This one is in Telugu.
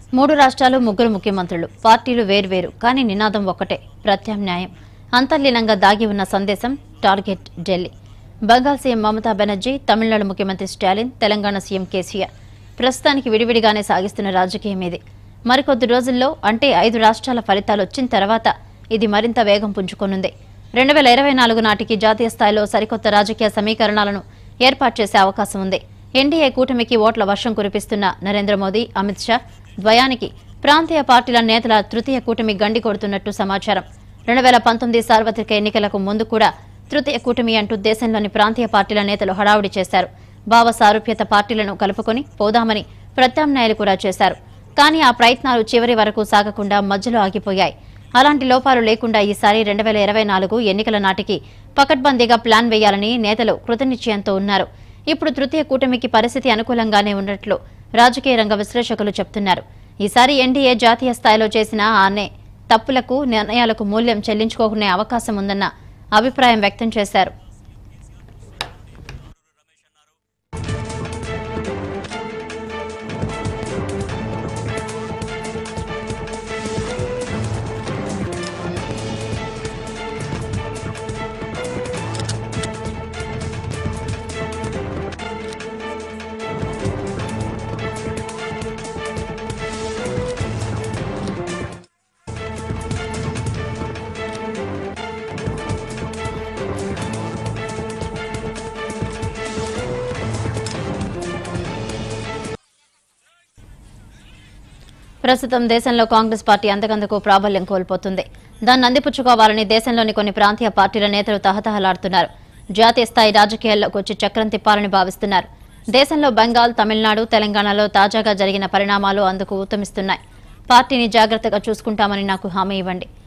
మూడు రాష్ట్రాలు ముగ్గురు ముఖ్యమంత్రులు పార్టీలు వేర్వేరు కానీ నినాదం ఒక్కటే ప్రత్యామ్నాయం అంతర్లీనంగా దాగి ఉన్న సందేశం టార్గెట్ ఢిల్లీ బెంగాల్ సీఎం మమతా బెనర్జీ తమిళనాడు ముఖ్యమంత్రి స్టాలిన్ తెలంగాణ సీఎం కేసీఆర్ ప్రస్తుతానికి విడివిడిగానే సాగిస్తున్న రాజకీయం ఇది మరికొద్ది రోజుల్లో అంటే ఐదు రాష్ట్రాల ఫలితాలు వచ్చిన తర్వాత ఇది మరింత వేగం పుంజుకోనుంది రెండు వేల ఇరవై నాలుగు నాటికి జాతీయ స్థాయిలో సరికొత్త రాజకీయ సమీకరణాలను ఏర్పాటు చేసే అవకాశం ఉంది ఎన్డీఏ కూటమికి ఓట్ల వర్షం కురిపిస్తున్న నరేంద్ర మోదీ అమిత్ షా ద్వయానికి ప్రాంతీయ పార్టీల నేతల తృతీయ కూటమి గండి కొడుతున్నట్టు సమాచారం రెండు వేల పంతొమ్మిది సార్వత్రిక ఎన్నికలకు ముందు కూడా తృతీయ కూటమి అంటూ దేశంలోని ప్రాంతీయ పార్టీల నేతలు హడావుడి చేశారు భావ సారూప్యత పార్టీలను కలుపుకొని పోదామని ప్రత్యామ్నాయాలు కూడా చేశారు కానీ ఆ ప్రయత్నాలు చివరి వరకు సాగకుండా మధ్యలో ఆగిపోయాయి అలాంటి లోపాలు లేకుండా ఈసారి రెండు వేల ఇరవై నాలుగు ఎన్నికల నాటికి పకడ్బందీగా ప్లాన్ వేయాలని నేతలు కృతనిశ్చయంతో ఉన్నారు ఇప్పుడు తృతీయ కూటమికి పరిస్థితి అనుకూలంగానే ఉన్నట్లు రాజకీయ రంగ విశ్లేషకులు చెబుతున్నారు ఈసారి ఎన్డీఏ జాతీయ స్థాయిలో చేసిన ఆనే తప్పులకు నిర్ణయాలకు మూల్యం చెల్లించుకోకునే అవకాశం ఉందన్న అభిప్రాయం వ్యక్తం చేశారు ప్రస్తుతం దేశంలో కాంగ్రెస్ పార్టీ అంతకంతకు ప్రాబల్యం కోల్పోతుంది దాన్ని అందిపుచ్చుకోవాలని దేశంలోని కొన్ని ప్రాంతీయ పార్టీల నేతలు తహతహలాడుతున్నారు జాతీయ స్థాయి రాజకీయాల్లోకి వచ్చి చక్రం తిప్పాలని భావిస్తున్నారు దేశంలో బెంగాల్ తమిళనాడు తెలంగాణలో తాజాగా జరిగిన పరిణామాలు అందుకు ఊతమిస్తున్నాయి పార్టీని జాగ్రత్తగా చూసుకుంటామని నాకు హామీ ఇవ్వండి